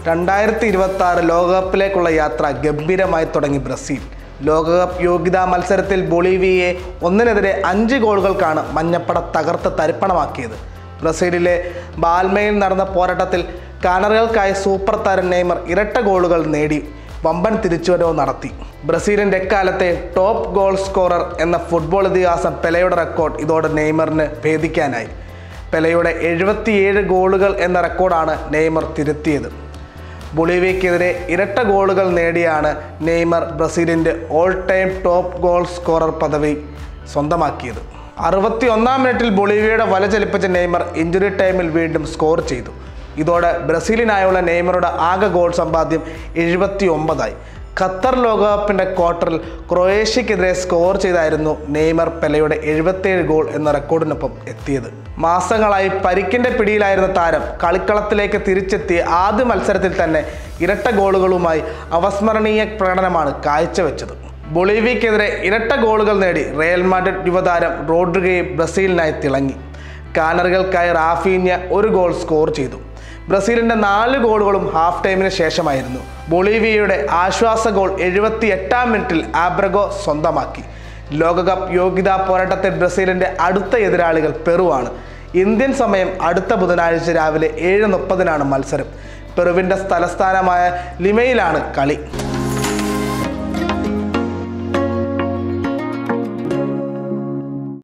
രണ്ടായിരത്തി ഇരുപത്തി ആറ് ലോകകപ്പിലേക്കുള്ള യാത്ര ഗംഭീരമായി തുടങ്ങി ബ്രസീൽ ലോകകപ്പ് യോഗ്യതാ മത്സരത്തിൽ ബൊളീവിയയെ ഒന്നിനെതിരെ അഞ്ച് ഗോളുകൾക്കാണ് മഞ്ഞപ്പട തകർത്ത് തരിപ്പണമാക്കിയത് ബ്രസീലിലെ ബാൽമയിൽ നടന്ന പോരാട്ടത്തിൽ കാനറുകൾക്കായി സൂപ്പർ താരം നെയ്മർ ഇരട്ട ഗോളുകൾ നേടി വമ്പൻ തിരിച്ചുവരവ് നടത്തി ബ്രസീലിൻ്റെ എക്കാലത്തെ ടോപ്പ് ഗോൾ സ്കോറർ എന്ന ഫുട്ബോൾ ഇതിഹാസം പെലയുടെ റെക്കോർഡ് ഇതോടെ നെയ്മറിന് ഭേദിക്കാനായി പെലയുടെ എഴുപത്തിയേഴ് ഗോളുകൾ എന്ന റെക്കോർഡാണ് നെയ്മർ തിരുത്തിയത് ബൊളീവിയക്കെതിരെ ഇരട്ട ഗോളുകൾ നേടിയാണ് നെയ്മർ ബ്രസീലിൻ്റെ all time top goal scorer പദവി സ്വന്തമാക്കിയത് അറുപത്തി ഒന്നാം മിനിറ്റിൽ ബൊളീവിയയുടെ വല ചലിപ്പിച്ച നെയ്മർ ഇഞ്ചുറി ടൈമിൽ വീണ്ടും സ്കോർ ചെയ്തു ഇതോടെ ബ്രസീലിനായുള്ള നെയ്മറുടെ ആകെ ഗോൾ സമ്പാദ്യം എഴുപത്തി ഒമ്പതായി ഖത്തർ ലോകകപ്പിൻ്റെ ക്വാർട്ടറിൽ ക്രൊയേഷ്യക്കെതിരെ സ്കോർ ചെയ്തായിരുന്നു നെയ്മർ പെലയുടെ എഴുപത്തേഴ് ഗോൾ എന്ന റെക്കോർഡിനൊപ്പം എത്തിയത് മാസങ്ങളായി പരിക്കിൻ്റെ പിടിയിലായിരുന്ന താരം കളിക്കളത്തിലേക്ക് തിരിച്ചെത്തിയ ആദ്യ മത്സരത്തിൽ തന്നെ ഇരട്ട ഗോളുകളുമായി അവസ്മരണീയ പ്രകടനമാണ് കാഴ്ചവെച്ചത് ബൊളീവിയക്കെതിരെ ഇരട്ട ഗോളുകൾ നേടി റയൽ മാഡ്രിഡ് യുവതാരം റോഡ്രിഗയും ബ്രസീലിനായി തിളങ്ങി കാനറുകൾക്കായി റാഫീന്യ ഒരു ഗോൾ സ്കോർ ചെയ്തു ബ്രസീലിന്റെ നാല് ഗോളുകളും ഹാഫ് ടൈമിന് ശേഷമായിരുന്നു ബൊളീവിയയുടെ ആശ്വാസ ഗോൾ എഴുപത്തി എട്ടാം മിനിറ്റിൽ ആബ്രഗോ സ്വന്തമാക്കി ലോകകപ്പ് യോഗ്യതാ പോരാട്ടത്തിൽ ബ്രസീലിന്റെ അടുത്ത എതിരാളികൾ പെറുവാണ് ഇന്ത്യൻ സമയം അടുത്ത ബുധനാഴ്ച രാവിലെ ഏഴ് മുപ്പതിനാണ് മത്സരം പെറുവിൻ്റെ തലസ്ഥാനമായ ലിമയിലാണ് കളി